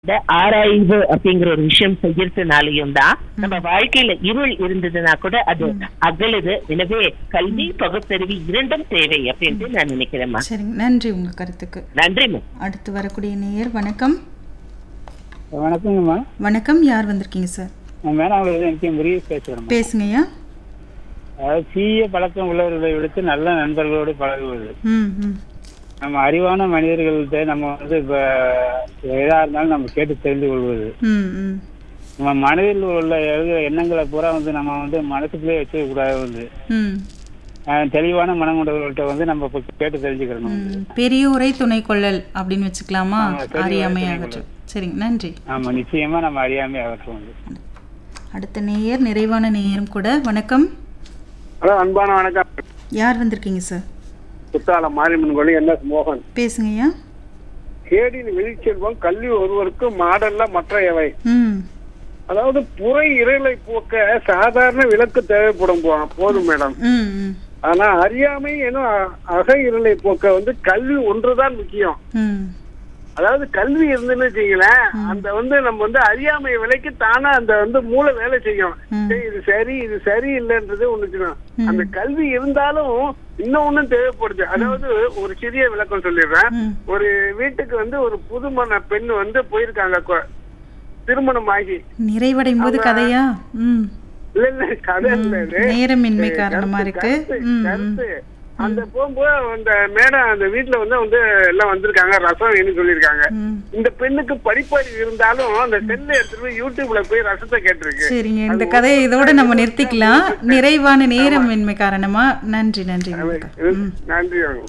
இந்த ஆராய்வு அப்படிங்கிற ஒரு விஷயம் செய்யறதுனாலையும் தான் நம்ம வாழ்க்கையில இருள் இருந்ததுன்னா கூட அது அகலுது எனவே கல்வி பகுத்தறிவு இரண்டும் தேவை அப்படின்ட்டு நான் நினைக்கிறேம்மா சரிங்க நன்றி உங்க கருத்துக்கு நன்றிம்மா அடுத்து வரக்கூடிய நேயர் வணக்கம் வணக்கங்கம்மா வணக்கம் யார் வந்திருக்கீங்க சார் நான் மேனாவில் எனக்கு முருகேஷ் பேசுகிறேன் பேசுங்கய்யா அதாவது தீய பழக்கம் உள்ளவர்களை விடுத்து நல்ல நண்பர்களோடு பழகுவது ம் ம் நம்ம அறிவான மனிதர்கள்ட்ட நம்ம வந்து இப்போ எதாக இருந்தாலும் நம்ம கேட்டு தெரிந்து கொள்வது ம் ம் நம்ம மனதில் உள்ள எழுதுகிற எண்ணங்களை பூரா வந்து நம்ம வந்து மனசுக்குள்ளே வச்சுக்க கூடாது வந்து ம் அஹ் தெளிவான மனம் கொண்டவர்கள்ட்ட வந்து நம்ம இப்போ கேட்டு தெரிஞ்சுக்கிறணும் ம். பெரியோரை துணை கொள்ளல் அப்படின்னு வச்சுக்கலாமா ஆமா, பெரியோரை அறியாமை துணை ஆகட்டும் சரிங்க நன்றி ஆமாம் நிச்சயமாக நம்ம அறியாமே அகற்றும் வந்து அடுத்த நேயர் நிறைவான நேயரும் கூட வணக்கம் ஹலோ அன்பான வணக்கம் யார் வந்திருக்கீங்க சார் குத்தாலம் மாரியம்மன் கோயில் என் எஸ் மோகன் பேசுங்கய்யா கேடின் வெளிச்செல்வம் கல்வி ஒருவருக்கு மாடல்ல மற்றையவை ம் அதாவது புறை இறைலை போக்க சாதாரண விளக்கு தேவைப்படும் போ- போதும் மேடம் ம் ம் ஆனா அறியாமை எனும் அ- அக இருளை போக்க வந்து கல்வி ஒன்றுதான் முக்கியம் ம் அதாவது கல்வி இருந்துன்னு வச்சுங்களேன் அந்த வந்து நம்ம வந்து அறியாமை விலைக்கு தானா அந்த வந்து மூளை வேலை செய்யும் ம். சரி, இது சரி இது சரி இல்லைன்றது ஒண்ணு வச்சுக்கணும். அந்த கல்வி இருந்தாலும் இன்னொன்னும் தேவைப்படுது அதாவது ஒரு சிறிய விளக்கம் சொல்லிடுறேன் ம். ஒரு வீட்டுக்கு வந்து ஒரு புதுமண பெண் வந்து போயிருக்காங்க கொ- திருமணம் ஆகி நிறைவடையும் போது கதையா ம் இல்ல இல்ல கதை இல்ல இது. நேரமின்மை காரணமா கருத்து, இருக்கு கருத்து, ம் ம். கருத்து. அந்த போகும்போது அந்த மேடம் அந்த வீட்டுல வந்து வந்து எல்லாம் வந்திருக்காங்க ரசம் வேணும்னு சொல்லியிருக்காங்க ம் இந்த பெண்ணுக்கு படிப்பறிவு இருந்தாலும் அந்த செல்ல எடுத்துட்டு போய் யூடியூப்ல போய் ரசத்தை கேட்டிருக்கு சரிங்க இந்த கதையை இதோட நம்ம நிறுத்திக்கலாம் நிறைவான நேரமின்மை காரணமா நன்றி நன்றி வணக்கம். இது- நன்றி வணக்கம்.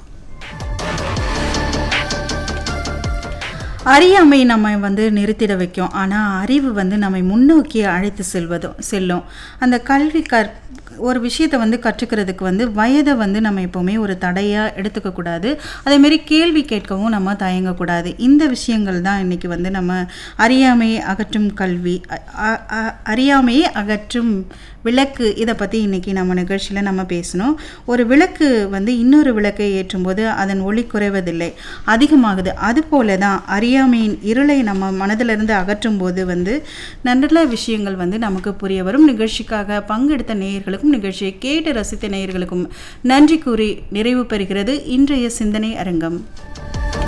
அறியாமை நம்ம வந்து நிறுத்திட வைக்கும் ஆனால் அறிவு வந்து நம்மை முன்னோக்கி அழைத்து செல்வதும் செல்லும் அந்த கல்வி கற் ஒரு விஷயத்தை வந்து கற்றுக்கிறதுக்கு வந்து வயதை வந்து நம்ம எப்போவுமே ஒரு தடையாக எடுத்துக்கக்கூடாது அதேமாரி கேள்வி கேட்கவும் நம்ம தயங்கக்கூடாது இந்த விஷயங்கள் தான் இன்றைக்கி வந்து நம்ம அறியாமையை அகற்றும் கல்வி அ- அ- அ- அறியாமையை அகற்றும் விளக்கு இதை பற்றி இன்றைக்கி நம்ம நிகழ்ச்சியில் நம்ம பேசணும் ஒரு விளக்கு வந்து இன்னொரு விளக்கை ஏற்றும்போது அதன் ஒளி குறைவதில்லை அதிகமாகுது அதுபோல தான் அறியாமையின் இருளை நம்ம மனதிலிருந்து அகற்றும் போது வந்து நல்ல விஷயங்கள் வந்து நமக்கு புரிய வரும் நிகழ்ச்சிக்காக பங்கெடுத்த நேயர்களுக்கும் நிகழ்ச்சியை கேட்டு ரசித்த நேயர்களுக்கும் நன்றி கூறி நிறைவு பெறுகிறது இன்றைய சிந்தனை அரங்கம்